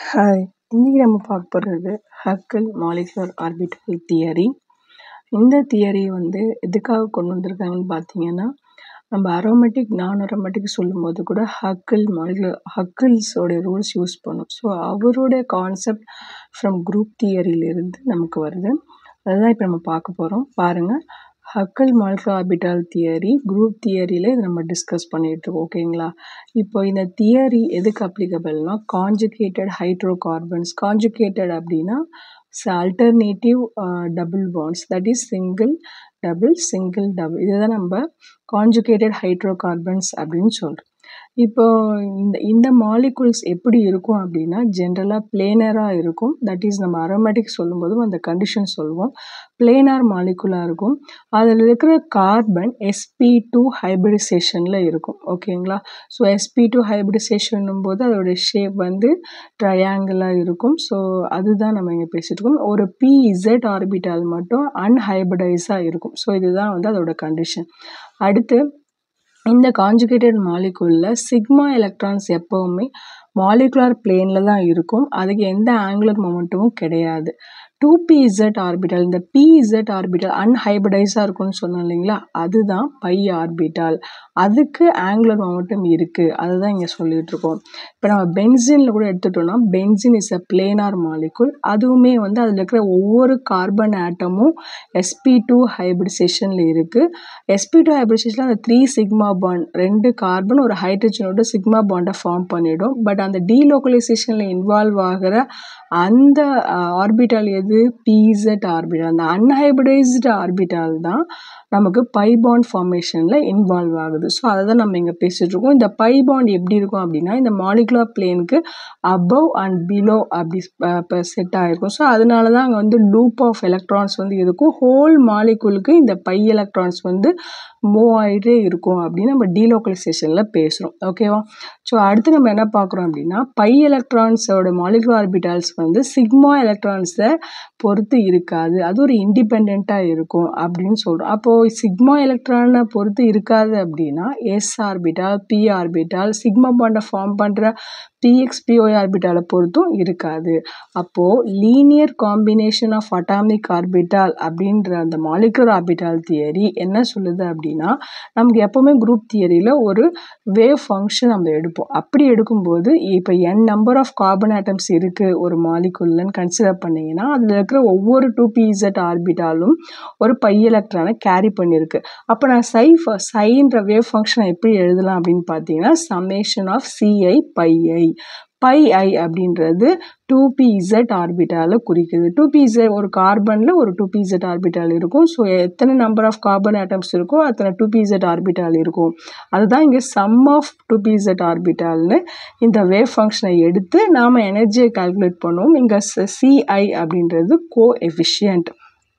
hi இன்னைக்கு நம்ம பார்க்க போகிறது ஹக்கல் மாலிகுலர் ஆர்பிட்டல் தியரி இந்த தியரி வந்து எதுக்காக கொண்டு வந்திருக்காங்கன்னு பார்த்தீங்கன்னா நம்ம அரோமேட்டிக் நான் அரோமேட்டிக் சொல்லும்போது கூட ஹக்கல் மாலிகுலர் ஹக்கிள்ஸோடைய ரூல்ஸ் யூஸ் பண்ணோம் ஸோ அவருடைய கான்செப்ட் ஃப்ரம் குரூப் தியரியிலிருந்து நமக்கு வருது அதுதான் இப்போ நம்ம பார்க்க போகிறோம் பாருங்கள் Huckel molecular orbital theory group தியரியில் இதை நம்ம டிஸ்கஸ் பண்ணிகிட்ருக்கோம் ஓகேங்களா இப்போ இந்த தியரி எதுக்கு அப்ளிகபிள்னா காஞ்சுகேட்டட் ஹைட்ரோ கார்பன்ஸ் காஞ்சுகேட்டட் அப்படின்னா alternative double bonds that is single double single double இதுதான் நம்ம காஞ்சுகேட்டட் ஹைட்ரோ கார்பன்ஸ் அப்படின்னு சொல்கிறோம் இப்போ இந்த இந்த மாலிகுல்ஸ் எப்படி இருக்கும் அப்படின்னா ஜென்ரலாக பிளேனராக இருக்கும் தட் இஸ் நம்ம அரோமேட்டிக் சொல்லும்போதும் அந்த கண்டிஷன் சொல்லுவோம் பிளேனார் மாலிகுலாக இருக்கும் அதில் இருக்கிற கார்பன் எஸ்பி டூ ஹைபிரிடைசேஷனில் இருக்கும் ஓகேங்களா ஸோ எஸ்பி டூ ஹைபிரிடைசேஷன் போது அதோடைய ஷேப் வந்து ட்ரையாங்கிளாக இருக்கும் ஸோ அதுதான் நம்ம இங்கே பேசிகிட்டு இருக்கோம் ஒரு பிஇசட் ஆர்பிட்டால் மட்டும் அன்ஹைபிரிடைஸாக இருக்கும் ஸோ இதுதான் வந்து அதோட கண்டிஷன் அடுத்து இந்த காஞ்சுகேட்டட் மாலிகுலில் சிக்மா எலக்ட்ரான்ஸ் எப்போவுமே மாலிகுலர் பிளேனில் தான் இருக்கும் அதுக்கு எந்த ஆங்குலர் மொமெண்ட்டமும் கிடையாது டூ பிஇசட் ஆர்பிட்டல் இந்த பிஇசட் ஆர்பிட்டல் அன்ஹைபிரைஸாக இருக்கும்னு சொன்னோம் இல்லைங்களா அதுதான் பை ஆர்பிட்டால் அதுக்கு ஆங்குலர் மொமெண்டம் இருக்குது அதுதான் இங்கே சொல்லிட்டு இருக்கோம் இப்போ நம்ம பென்சினில் கூட எடுத்துட்டோம்னா benzene is a planar molecule அதுவுமே வந்து அதில் இருக்கிற ஒவ்வொரு கார்பன் ஆட்டமும் எஸ்பி டூ ஹைபிரிடைசேஷனில் இருக்குது எஸ்பி டூ ஹைபிரிடைசேஷனில் அந்த த்ரீ சிக்மா பாண்ட் ரெண்டு கார்பன் ஒரு ஹைட்ரஜனோட சிக்மா பாண்டை ஃபார்ம் பண்ணிடும் பட் அந்த டீலோக்கலைசேஷனில் இன்வால்வ் ஆகிற அந்த ஆர்பிட்டால் எது பிஇசட் ஆர்பிட்டால் அந்த அன்ஹைபிரைஸ்டு ஆர்பிட்டால் தான் நமக்கு பை பாண்ட் ஃபார்மேஷனில் இன்வால்வ் ஆகுது ஸோ அதை தான் நம்ம இங்கே பேசிகிட்டு இருக்கோம் இந்த பை பாண்ட் எப்படி இருக்கும் அப்படின்னா இந்த மாலிகுலர் பிளேனுக்கு அபவ் அண்ட் பிலோ அப்படி இப்போ செட் ஆகிருக்கும் ஸோ அதனால தான் அங்கே வந்து லூப் ஆஃப் எலக்ட்ரான்ஸ் வந்து இருக்கும் ஹோல் மாலிகுலுக்கு இந்த பை எலக்ட்ரான்ஸ் வந்து மூவ் ஆகிட்டே இருக்கும் அப்படின்னு நம்ம டீலோக்கலைசேஷனில் பேசுகிறோம் ஓகேவா ஸோ அடுத்து நம்ம என்ன பார்க்குறோம் அப்படின்னா பை எலக்ட்ரான்ஸோட மாலிகுலர் ஆர்பிட்டால்ஸ் வந்து சிக்மா எலக்ட்ரான்ஸை பொறுத்து இருக்காது அது ஒரு இண்டிபெண்ட்டாக இருக்கும் அப்படின்னு சொல்கிறோம் அப்போது சிக்மா எலக்ட்ரானை பொறுத்து இருக்காது அப்படின்னா S orbital P orbital sigma பாண்டை ஃபார்ம் பண்ணுற பிஎக்ஸ்பிஓ ஆர்பிட்டாலை பொறுத்தும் இருக்காது அப்போது linear combination of atomic orbital அப்படின்ற அந்த மாலிகுலர் ஆர்பிட்டால் தியரி என்ன சொல்லுது அப்படின்னா நமக்கு எப்போவுமே குரூப் தியரியில் ஒரு வேவ் ஃபங்க்ஷன் நம்ம எடுப்போம் அப்படி எடுக்கும்போது இப்போ N number of carbon atoms இருக்குது ஒரு மாலிகுல்லன்னு கன்சிடர் பண்ணிங்கன்னா அதில் இருக்கிற ஒவ்வொரு டூ பிஇசட் ஆர்பிட்டாலும் ஒரு பை எலக்ட்ரானை கேரி பண்ணியிருக்கு அப்போ நான் சை சைன்ற வேவ் ஃபங்க்ஷனை எப்படி எழுதலாம் அப்படின்னு பார்த்தீங்கன்னா summation of CI pi I pi I அப்படின்றது டூ பிஇசட் ஆர்பிட்டாலை குறிக்குது டூ பிஇசட் ஒரு கார்பனில் ஒரு டூ பிஇசட் ஆர்பிட்டால் இருக்கும் ஸோ எத்தனை நம்பர் ஆஃப் கார்பன் ஆட்டம்ஸ் இருக்கோ அத்தனை டூ பிஇசட் ஆர்பிட்டால் இருக்கும் அதுதான் இங்கே சம் ஆஃப் டூ பிஇசட் ஆர்பிட்டால்னு இந்த வேவ் ஃபங்க்ஷனை எடுத்து நாம் எனர்ஜியை கால்குலேட் பண்ணுவோம் இங்கே சிஐ அப்படின்றது கோ எஃபிஷியன்ட்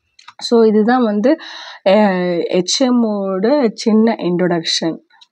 ஸோ இதுதான் வந்து ஹெச்எம்மோட சின்ன இன்ட்ரொடக்ஷன்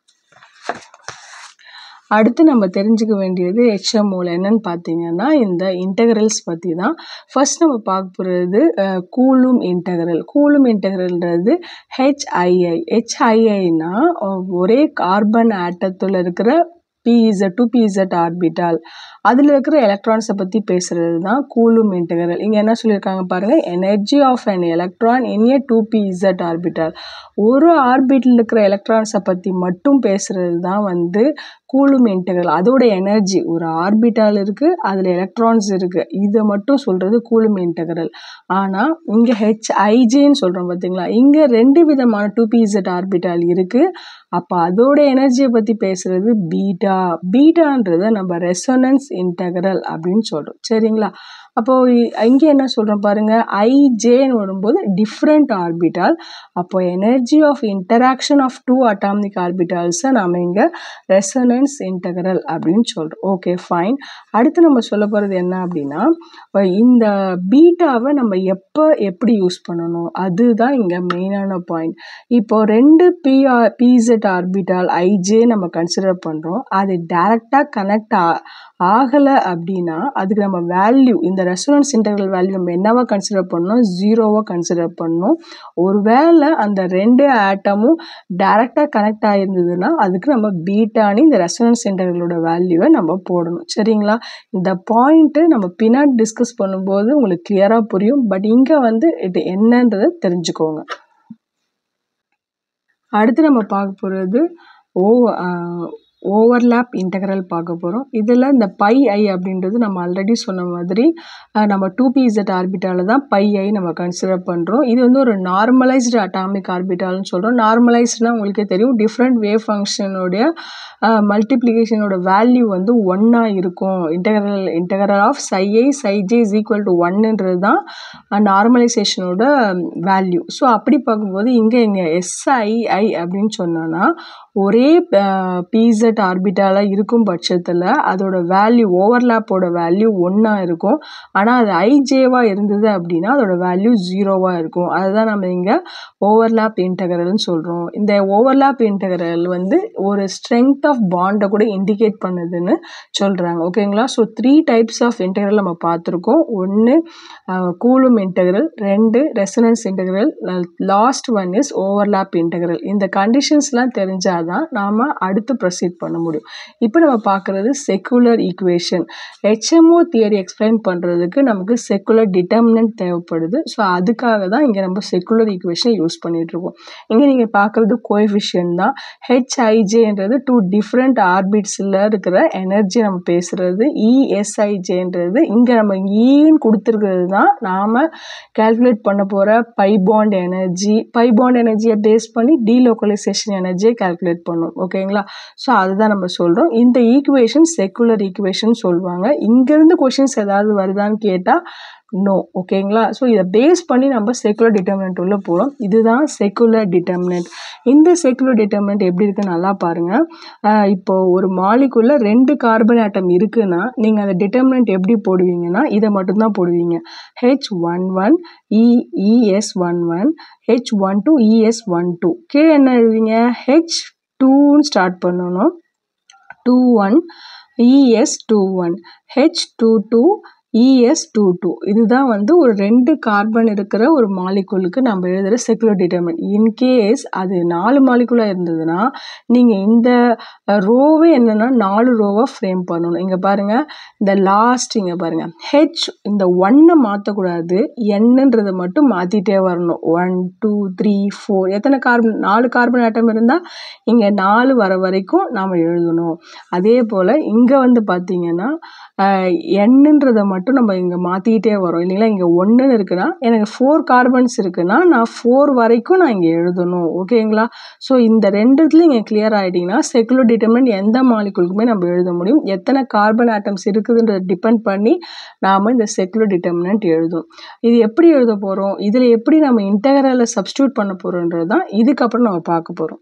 அடுத்து நம்ம தெரிஞ்சுக்க வேண்டியது ஹெச்எம்ஓவில் என்னன்னு பார்த்தீங்கன்னா இந்த இன்டகரல்ஸ் பற்றி தான் ஃபர்ஸ்ட் நம்ம பார்க்க போகிறது கூலும் இன்டகரல் கூலும் இன்டகரல்ன்றது ஹெச்ஐஐ ஹெச்ஐஐனா ஒரே கார்பன் ஆட்டத்தில் இருக்கிற பிஇசட் டூ பிஇசட் ஆர்பிட்டால் அதில் இருக்கிற எலக்ட்ரான்ஸை பற்றி பேசுகிறது தான் கூலும் இன்டகரல் இங்கே என்ன சொல்லியிருக்காங்க பாருங்கள் energy of an electron in a two PZ orbital ஒரு ஆர்பிட்டில் இருக்கிற எலக்ட்ரான்ஸை பற்றி மட்டும் பேசுகிறது தான் வந்து கூலும் இன்டகரல் அதோட எனர்ஜி ஒரு ஆர்பிட்டால் இருக்குது அதில் எலக்ட்ரான்ஸ் இருக்குது இதை மட்டும் சொல்கிறது கூலும் இன்டகரல் ஆனால் இங்கே ஹெச்ஐஜேன்னு சொல்கிறோம் பார்த்தீங்களா இங்கே ரெண்டு விதமான டூ பிஇசட் ஆர்பிட்டால் இருக்குது அப்போ அதோட எனர்ஜியை பற்றி பேசுகிறது பீட்டா பீட்டான்றதை நம்ம ரெசோனன்ஸ் இன்டகரல் அப்படின்னு சொல்கிறோம் சரிங்களா அப்போது இங்கே என்ன சொல்கிறோம் பாருங்கள் ஐஜேன்னு வரும்போது டிஃப்ரெண்ட் ஆர்பிட்டால் அப்போ energy of interaction of two atomic ஆர்பிட்டால்ஸை நம்ம இங்கே ரெசனன்ஸ் இன்டகரல் அப்படின்னு சொல்கிறோம் ஓகே ஃபைன் அடுத்து நம்ம சொல்ல போகிறது என்ன அப்படின்னா இந்த பீட்டாவை நம்ம எப்போ எப்படி யூஸ் பண்ணணும் அதுதான் இங்கே மெயினான பாயிண்ட் இப்போ ரெண்டு பிஆர் பிசெட் ஆர்பிட்டால் ஐஜே நம்ம கன்சிடர் பண்ணுறோம் அது டேரெக்டாக கனெக்ட் ஆகலை அப்படின்னா அதுக்கு நம்ம வேல்யூ இந்த ரெசனன்ஸ் இன்டெக்ரல் வேல்யூ நம்ம என்னவா கன்சிடர் பண்ணணும் ஜீரோவாக கன்சிடர் பண்ணணும் ஒருவேளை அந்த ரெண்டு ஆட்டமும் டைரெக்டாக கனெக்ட் ஆகிருந்ததுன்னா அதுக்கு நம்ம பீட்டானி இந்த ரெசனன்ஸ் இன்டெக்ரலோட வேல்யூவை நம்ம போடணும் சரிங்களா இந்த பாயிண்ட்டு நம்ம பின்னாடி டிஸ்கஸ் பண்ணும்போது உங்களுக்கு கிளியராக புரியும் பட் இங்கே வந்து இது என்னன்றதை தெரிஞ்சுக்கோங்க அடுத்து நம்ம பார்க்க போகிறது ஓ ஓவர்லேப் இன்டெக்ரல் பார்க்க போகிறோம் இதில் இந்த பை ஐ அப்படின்றது நம்ம ஆல்ரெடி சொன்ன மாதிரி அஹ், நம்ம டூ பிஇசட் ஆர்பிட்டால தான் பை ஐ நம்ம கன்சிடர் பண்ணுறோம் இது வந்து ஒரு நார்மலைஸ்டு அட்டாமிக் ஆர்பிட்டால்னு சொல்கிறோம் நார்மலைஸ்டுனா உங்களுக்கே தெரியும் டிஃப்ரெண்ட் வேவ் ஃபங்க்ஷனுடைய மல்டிப்ளிகேஷனோட வேல்யூ வந்து ஒன்னாக இருக்கும் integral integral of psi I psi J is equal to ஒன்னுன்றது தான் நார்மலைசேஷனோட வேல்யூ ஸோ அப்படி பார்க்கும்போது இங்கே இங்கே எஸ்ஐஐ அப்படின்னு சொன்னோன்னா ஒரே பிசெட் ஆர்பிட்டாலாக இருக்கும் பட்சத்தில் அதோட வேல்யூ ஓவர்லேப்போட வேல்யூ ஒன்றா இருக்கும் ஆனால் அது ஐஜேவாக இருந்தது அப்படின்னா அதோட வேல்யூ ஜீரோவாக இருக்கும் அதுதான் நம்ம இங்கே ஓவர்லேப் இன்டகரல்னு சொல்கிறோம் இந்த ஓவர்லேப் இன்டகரல் வந்து ஒரு ஸ்ட்ரென்த் ஆஃப் பாண்டை கூட இண்டிகேட் பண்ணுதுன்னு சொல்கிறாங்க ஓகேங்களா so three types of integral நம்ம பார்த்துருக்கோம் ஒன்று கூலும் இன்டகரல் ரெண்டு resonance integral last one is overlap integral இந்த கண்டிஷன்ஸ்லாம் தெரிஞ்சாதான் நாம் அடுத்து ப்ரொசீட் பண்ண முடியும் இப்போ நம்ம பார்க்குறது secular equation HMO theory explain பண்ணுறதுக்கு நமக்கு செக்குலர் டிட்டர்மினன்ட் தேவைப்படுது ஸோ அதுக்காக தான் இங்கே நம்ம செக்குலர் ஈக்குவேஷனை யூஸ் பண்ணிகிட்ருக்கோம் இங்கே நீங்கள் பார்க்குறது கோஎஃபிஷியன் தான் ஹெச்ஐஜேன்றது டூ டிஃப்ரெண்ட் ஆர்பிட்ஸில் இருக்கிற எனர்ஜி நம்ம பேசுகிறது இஎஸ்ஐஜேன்றது இங்கே நம்ம ஈன்னு கொடுத்துருக்கிறது தான் நாம் கால்குலேட் பண்ண போகிற pi bond energy pi bond எனர்ஜியை பேஸ் பண்ணி டீலோக்கலைசேஷன் எனர்ஜியை கால்குலேட் பண்ணும் ஓகேங்களா ஸோ அதுதான் நம்ம சொல்கிறோம் இந்த ஈக்குவேஷன் செக்குலர் ஈக்குவேஷன் சொல்லுவாங்க இங்கேருந்து கொஷின்ஸ் ஏதாவது வருதான்னு கேட்டால் நோ ஓகேங்களா ஸோ இதை பேஸ் பண்ணி நம்ம செக்குலர் டிட்டர்மினன்ட் உள்ள போகிறோம் இதுதான் செக்குலர் டிட்டர்மினன்ட் இந்த செக்குலர் டிட்டர்மினன்ட் எப்படி இருக்குன்னு நல்லா பாருங்கள் ஆஹ் இப்போ ஒரு மாலிக்குள்ள ரெண்டு கார்பன் ஆட்டம் இருக்குன்னா நீங்கள் அந்த டிட்டர்மினன்ட் எப்படி போடுவீங்கன்னா இதை மட்டும்தான் போடுவீங்க H one one EES one one H one two ES one two கீழே என்ன எழுதுவீங்க ஹெச் டூன்னு ஸ்டார்ட் பண்ணணும் two one ES two one H two two ES two two இதுதான் வந்து ஒரு ரெண்டு கார்பன் இருக்கிற ஒரு மாலிகுலுக்கு நம்ம எழுதுகிற செக்குலர் டிட்டர்மெண்ட் இன்கேஸ் அது நாலு மாலிகுலாக இருந்ததுன்னா நீங்கள் இந்த ரோவே என்னென்னா நாலு ரோவாக ஃப்ரேம் பண்ணணும் இங்கே பாருங்கள் இந்த லாஸ்ட் இங்கே பாருங்கள் ஹெச் இந்த ஒன்னை மாற்றக்கூடாது என்னன்றதை மட்டும் மாற்றிட்டே வரணும் ஒன் டூ த்ரீ ஃபோர் எத்தனை கார்பன் நாலு கார்பன் ஆட்டம் இருந்தால் இங்கே நாலு வர வரைக்கும் நாம் எழுதணும் அதே போல் இங்கே வந்து பார்த்தீங்கன்னா எண்ணுன்றதை மட்டும் நம்ம இங்கே மாற்றிக்கிட்டே வரோம் இல்லைங்களா இங்கே ஒன்றுன்னு இருக்குன்னா எனக்கு ஃபோர் கார்பன்ஸ் இருக்குன்னா நான் ஃபோர் வரைக்கும் நான் இங்கே எழுதணும் ஓகேங்களா ஸோ இந்த ரெண்டுத்துல இங்கே கிளியர் ஆகிட்டிங்கன்னா செக்குலர் டிட்டர்மெண்ட் எந்த மாலிகுலுக்குமே நம்ம எழுத முடியும் எத்தனை கார்பன் ஆட்டம்ஸ் இருக்குதுன்றதை டிபெண்ட் பண்ணி நாம் இந்த செக்குலர் டிட்டர்மினன்ட் எழுதும் இது எப்படி எழுத போகிறோம் இதில் எப்படி நம்ம இன்டகரலை சப்ஸ்டியூட் பண்ண போகிறோன்றது தான் இதுக்கப்புறம் நம்ம பார்க்க போகிறோம்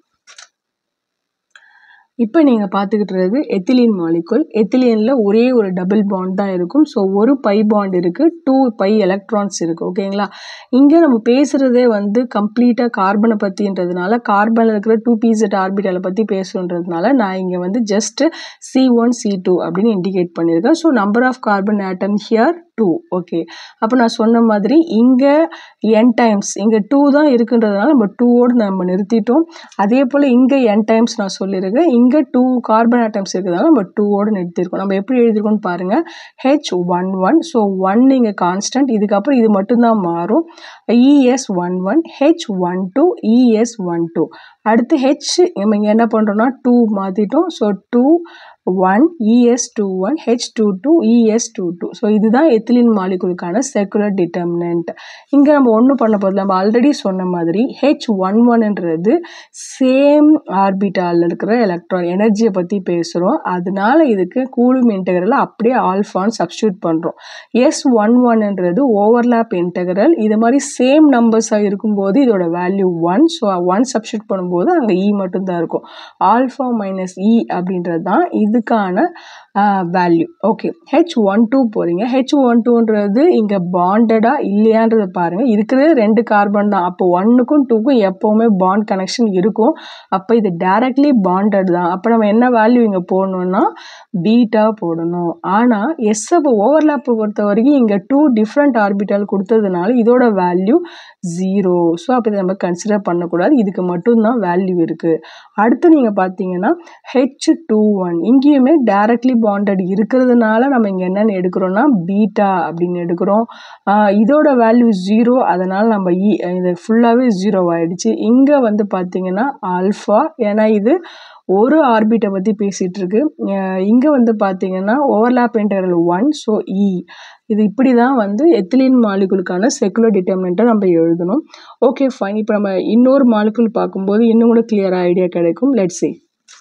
இப்போ நீங்கள் பார்த்துக்கிட்டு இருக்கிறது எத்திலீன் மாலிகுல் எத்திலீனில் ஒரே ஒரு டபுள் பாண்ட் தான் இருக்கும் ஸோ ஒரு பை பாண்ட் இருக்குது டூ பை எலக்ட்ரான்ஸ் இருக்குது ஓகேங்களா இங்கே நம்ம பேசுகிறதே வந்து கம்ப்ளீட்டாக கார்பனை பற்றின்றதுனால கார்பனில் இருக்கிற டூ பீசட் ஆர்பிட்டலை பற்றி பேசுன்றதுனால நான் இங்கே வந்து just C one C two அப்படின்னு இண்டிகேட் பண்ணியிருக்கேன் so number of carbon atom here two okay அப்போ நான் சொன்ன மாதிரி இங்கே என் டைம்ஸ் இங்கே டூ தான் இருக்குன்றதுனால நம்ம டூவோடு நம்ம நிறுத்திட்டோம் அதே போல் இங்கே என் டைம்ஸ் நான் சொல்லியிருக்கேன் இங்கே டூ கார்பன் ஆட்டம்ஸ் இருக்கிறதுனால நம்ம டூவோடு நிறுத்திருக்கோம் நம்ம எப்படி எழுதிருக்கோம்னு பாருங்கள் H one one so one இங்கே கான்ஸ்டன்ட் இதுக்கப்புறம் இது மட்டும்தான் மாறும் ES one one H one two ES one two அடுத்து ஹெச் நம்ம இங்கே என்ன பண்ணுறோம்னா டூ மாற்றிட்டோம் so two one ES two one H two two ES two two so இதுதான் எத்திலின் மாலிகுலுக்கான செக்குலர் டிட்டர்மினன்ட் இங்கே நம்ம ஒன்றும் பண்ண போதில்ல நம்ம ஆல்ரெடி சொன்ன மாதிரி ஹெச் ஒன் ஒன்ன்றது சேம் ஆர்பிட்டாலில் இருக்கிற எலக்ட்ரான் எனர்ஜியை பற்றி பேசுகிறோம் அதனால இதுக்கு கூலும் இன்டகரல் அப்படியே ஆல்ஃபான் சப்ஸ்டியூட் பண்ணுறோம் எஸ் ஒன் ஒன்ன்றது ஓவர்லேப் இன்டகரல் இது மாதிரி சேம் நம்பர்ஸாக இருக்கும்போது இதோட value one so one substitute பண்ணும்போது அங்கே இ மட்டும்தான் இருக்கும் ஆல்ஃபா மைனஸ் இ அப்படின்றது தான் இதுக்கான value okay H one two போகிறீங்க ஹெச் ஒன் டூன்றது இங்கே பாண்டடா இல்லையான்றதை பாருங்கள் இருக்கிறது ரெண்டு கார்பன் தான் அப்போ ஒன்னுக்கும் டூக்கும் எப்போவுமே பாண்ட் கனெக்ஷன் இருக்கும் அப்போ இது டைரக்ட்லி பாண்டட் தான் அப்போ நம்ம என்ன வேல்யூ இங்கே போடணும்னா பீட்டா போடணும் ஆனால் எஸ்ஸை ஓவர்லேப்பை பொறுத்த வரைக்கும் இங்கே டூ டிஃப்ரெண்ட் ஆர்பிட்டால் கொடுத்ததுனால இதோட வேல்யூ ஜீரோ ஸோ அப்போ இதை நம்ம கன்சிடர் பண்ணக்கூடாது இதுக்கு மட்டும்தான் வேல்யூ இருக்குது அடுத்து நீங்கள் பார்த்தீங்கன்னா ஹெச் டூ ஒன் இங்கேயுமே டைரக்ட்லி பாண்டட் இருக்கிறதுனால நம்ம இங்கே என்னென்னு எடுக்கிறோம்னா பீட்டா அப்படின்னு எடுக்கிறோம் ஆஹ் இதோட வேல்யூ ஜீரோ அதனால் நம்ம இ இது ஃபுல்லாகவே ஜீரோ ஆயிடுச்சு இங்கே வந்து பார்த்தீங்கன்னா ஆல்ஃபா ஏன்னா இது ஒரு ஆர்பிட்டை பற்றி பேசிகிட்டு இருக்கு இங்கே வந்து பார்த்தீங்கன்னா overlap interval one so E இது இப்படி தான் வந்து எத்திலீன் மாலிகுலுக்கான செக்குலர் டிட்டர்மினண்ட்டை நம்ம எழுதணும் ஓகே ஃபைன் இப்போ நம்ம இன்னொரு மாலிகுல் பார்க்கும்போது இன்னும் கூட கிளியராக ஐடியா கிடைக்கும் லெட்ஸ் see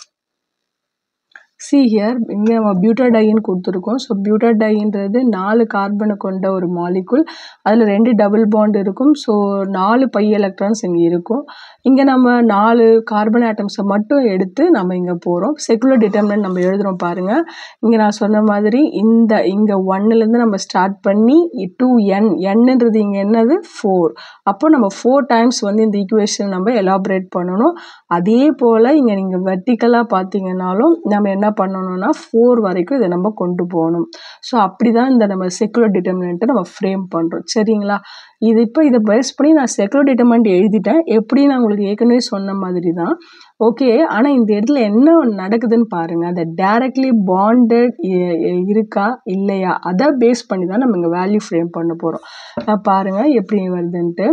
சி ஹியர் இங்கே நம்ம பியூட்டாடைன் கொடுத்துருக்கோம் ஸோ பியூட்டாடைன்றது நாலு கார்பனை கொண்ட ஒரு மாலிகுல் அதில் ரெண்டு டபுள் பாண்ட் இருக்கும் ஸோ நாலு பை எலக்ட்ரான்ஸ் இங்கே இருக்கும் இங்கே நம்ம நாலு கார்பன் ஆட்டம்ஸை மட்டும் எடுத்து நம்ம இங்கே போகிறோம் செக்குலர் டிட்டர்மினன்ட் நம்ம எழுதுகிறோம் பாருங்கள் இங்கே நான் சொன்ன மாதிரி இந்த இங்கே ஒன்னுலேருந்து நம்ம ஸ்டார்ட் பண்ணி டூ என் என்னன்றது இங்கே என்னது ஃபோர் அப்போ நம்ம ஃபோர் டைம்ஸ் வந்து இந்த ஈக்குவேஷன் நம்ம எலாபரேட் பண்ணணும் அதே போல் இங்கே நீங்கள் வெர்டிக்கலாக பார்த்தீங்கன்னாலும் நம்ம என்ன பண்ணணும்னா ஃபோர் வரைக்கும் இதை நம்ம கொண்டு போகணும் ஸோ அப்படி தான் இந்த நம்ம செக்குலர் டிட்டர்மினண்ட்டை நம்ம ஃப்ரேம் பண்ணுறோம் சரிங்களா இது இப்போ இதை பேஸ் பண்ணி நான் செக்குலர் டிட்டர்மினண்ட் எழுதிட்டேன் எப்படி நான் உங்களுக்கு ஏற்கனவே சொன்ன மாதிரி தான் ஓகே ஆனால் இந்த இடத்துல என்ன நடக்குதுன்னு பாருங்கள் அந்த டைரக்ட்லி பாண்டட் இருக்கா இல்லையா அதை பேஸ் பண்ணி தான் நம்ம இங்கே வேல்யூ ஃப்ரேம் பண்ண போகிறோம் பாருங்கள் எப்படி வருதுன்ட்டு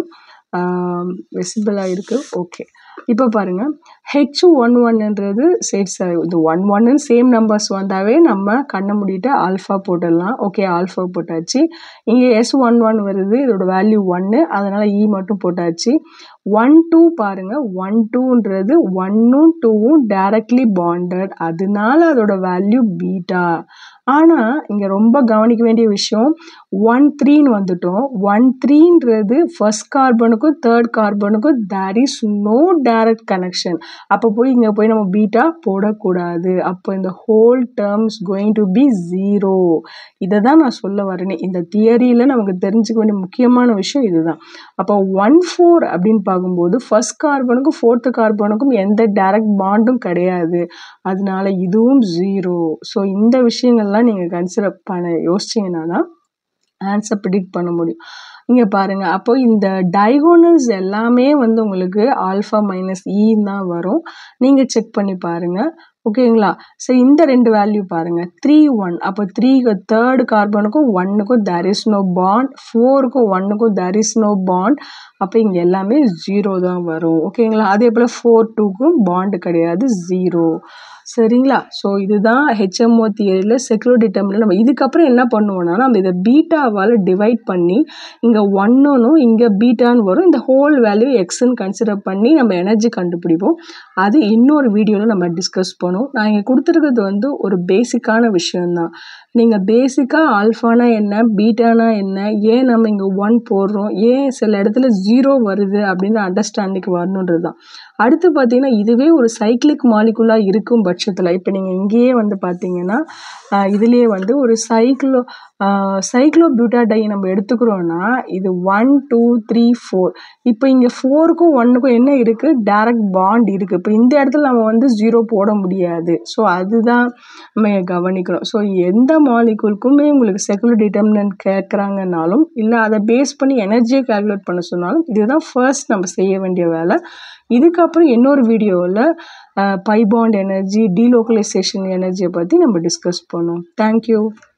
விசிபிளாக இருக்குது ஓகே இப்போ பாருங்கள் ஹெச் ஒன் ஒன்ன்றது சரி சார் இது ஒன் ஒன்னு சேம் நம்பர்ஸ் வந்தாவே நம்ம கண்ணை மூடிட்டு ஆல்ஃபா போட்டுடலாம் ஓகே ஆல்ஃபா போட்டாச்சு இங்கே எஸ் ஒன் ஒன் வருது இதோட வேல்யூ ஒன்று அதனால் இ மட்டும் போட்டாச்சு ஒன் டூ பாருங்கள் ஒன் டூன்றது ஒன்னும் டூவும் டைரக்ட்லி பாண்டட் அதனால அதோட வேல்யூ பீட்டா ஆனால் இங்கே ரொம்ப கவனிக்க வேண்டிய விஷயம் ஒன் த்ரீன்னு வந்துட்டோம் ஒன் த்ரீன்றது ஃபர்ஸ்ட் கார்பனுக்கும் தேர்ட் கார்பனுக்கும் there is no direct connection அப்போ போய் இங்கே போய் நம்ம பீட்டா போடக்கூடாது அப்போ இந்த whole terms going to be zero இதை தான் நான் சொல்ல வரேனே இந்த தியரியில் நமக்கு தெரிஞ்சுக்க வேண்டிய முக்கியமான விஷயம் இதுதான் அப்போ ஒன் ஃபோர் அப்படின்னு பார்க்கும்போது ஃபர்ஸ்ட் கார்பனுக்கும் ஃபோர்த்து கார்பனுக்கும் எந்த டைரக்ட் பாண்டும் கிடையாது அதனால இதுவும் ஜீரோ ஸோ இந்த விஷயங்கள்லாம் நீங்கள் கன்சிடர் பண்ண யோசிச்சிங்கன்னா தான் ஆன்சர் ப்ரிடிக்ட் பண்ண முடியும் இங்கே பாருங்கள் அப்போ இந்த டைகோனல்ஸ் எல்லாமே வந்து உங்களுக்கு ஆல்ஃபா மைனஸ் ஈன்னு தான் வரும் நீங்கள் செக் பண்ணி பாருங்கள் ஓகேங்களா ஸோ இந்த ரெண்டு வேல்யூ பாருங்கள் த்ரீ ஒன் அப்போ த்ரீக்கு தேர்டு கார்பனுக்கும் ஒன்னுக்கும் தேர் இஸ் நோ பாண்ட் ஃபோருக்கும் ஒன்னுக்கும் தேர் இஸ் நோ பாண்ட் அப்போ இங்கே எல்லாமே ஜீரோ தான் வரும் ஓகேங்களா அதே போல் ஃபோர் டூக்கும் பாண்டு கிடையாது ஜீரோ சரிங்களா ஸோ இதுதான் ஹெச்எம்ஓ தியரியில் செக்யூர் டிட்டர்மினில் நம்ம இதுக்கப்புறம் என்ன பண்ணுவோம்னா நம்ம இதை பீட்டாவால் டிவைட் பண்ணி இங்கே ஒன்னும் இங்கே பீட்டான்னு வரும் இந்த ஹோல் வேல்யூ எக்ஸ்ன்னு கன்சிடர் பண்ணி நம்ம எனர்ஜி கண்டுபிடிப்போம் அது இன்னொரு வீடியோவில் நம்ம டிஸ்கஸ் பண்ணுவோம் நான் இங்கே கொடுத்துருக்கிறது வந்து ஒரு பேசிக்கான விஷயம்தான் நீங்கள் பேசிக்காக ஆல்ஃபானா என்ன பீட்டானா என்ன ஏன் நம்ம இங்கே ஒன் போடுறோம் ஏன் சில இடத்துல ஜீரோ வருது அப்படின்னு அண்டர்ஸ்டாண்டிங் வரணுன்றது தான் அடுத்து பார்த்தீங்கன்னா இதுவே ஒரு சைக்கிளிக் மாலிகுலாக இருக்கும் பட்சத்தில் இப்போ நீங்கள் இங்கேயே வந்து பார்த்தீங்கன்னா இதுலேயே வந்து ஒரு சைக்ளோ சைக்ளோ பியூட்டாடை நம்ம எடுத்துக்கிறோன்னா இது ஒன் டூ த்ரீ ஃபோர் இப்போ இங்கே ஃபோருக்கும் ஒன்னுக்கும் என்ன இருக்குது டைரக்ட் பாண்ட் இருக்குது இப்போ இந்த இடத்துல நம்ம வந்து ஜீரோ போட முடியாது ஸோ அதுதான் நம்ம கவனிக்கணும் ஸோ எந்த மாலிகுலுக்குமே உங்களுக்கு செகுலர் டிட்டர்மினன்ட் கேட்குறாங்கனாலும் இல்லை அதை பேஸ் பண்ணி எனர்ஜியை கால்குலேட் பண்ண சொன்னாலும் இதுதான் ஃபர்ஸ்ட் நம்ம செய்ய வேண்டிய வேலை இதுக்கப்புறம் இன்னொரு வீடியோவில் பைபாண்ட் எனர்ஜி டீலோக்கலைசேஷன் எனர்ஜியை பற்றி நம்ம டிஸ்கஸ் பண்ணுவோம் தேங்க்யூ